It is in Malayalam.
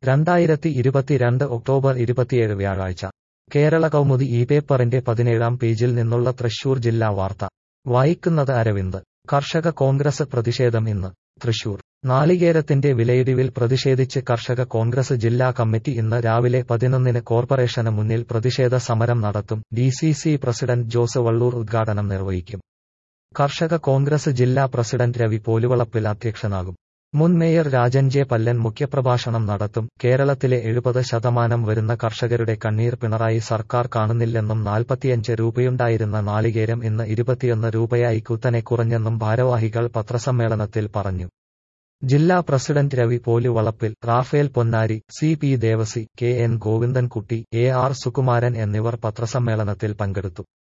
രണ്ടായിരത്തി ഇരുപത്തിരണ്ട് ഒക്ടോബർ ഇരുപത്തിയേഴ് വ്യാഴാഴ്ച കേരള കൗമുദി ഈ പേപ്പറിന്റെ പതിനേഴാം പേജിൽ നിന്നുള്ള തൃശൂർ ജില്ലാ വാർത്ത വായിക്കുന്നത് അരവിന്ദ് കർഷക കോൺഗ്രസ് പ്രതിഷേധം ഇന്ന് തൃശൂർ നാളികേരത്തിന്റെ വിലയിടിവിൽ പ്രതിഷേധിച്ച് കർഷക കോൺഗ്രസ് ജില്ലാ കമ്മിറ്റി ഇന്ന് രാവിലെ പതിനൊന്നിന് കോർപ്പറേഷന് മുന്നിൽ പ്രതിഷേധ സമരം നടത്തും ഡിസിസി പ്രസിഡന്റ് ജോസ് വള്ളൂർ ഉദ്ഘാടനം നിർവഹിക്കും കർഷക കോൺഗ്രസ് ജില്ലാ പ്രസിഡന്റ് രവി പോലുവളപ്പിൽ അധ്യക്ഷനാകും മുൻ മേയർ രാജൻ ജെ പല്ലൻ മുഖ്യപ്രഭാഷണം നടത്തും കേരളത്തിലെ എഴുപത് ശതമാനം വരുന്ന കർഷകരുടെ കണ്ണീർ പിണറായി സർക്കാർ കാണുന്നില്ലെന്നും നാൽപ്പത്തിയഞ്ച് രൂപയുണ്ടായിരുന്ന നാളികേരം ഇന്ന് ഇരുപത്തിയൊന്ന് രൂപയായി കുത്തനെ കുറഞ്ഞെന്നും ഭാരവാഹികൾ പത്രസമ്മേളനത്തിൽ പറഞ്ഞു ജില്ലാ president Ravi Poluvalappil Raphael Ponnari C P Devassy K N Govindankutty A R Sukumaran എന്നിവർ പത്രസമ്മേളനത്തിൽ പങ്കെടുത്തു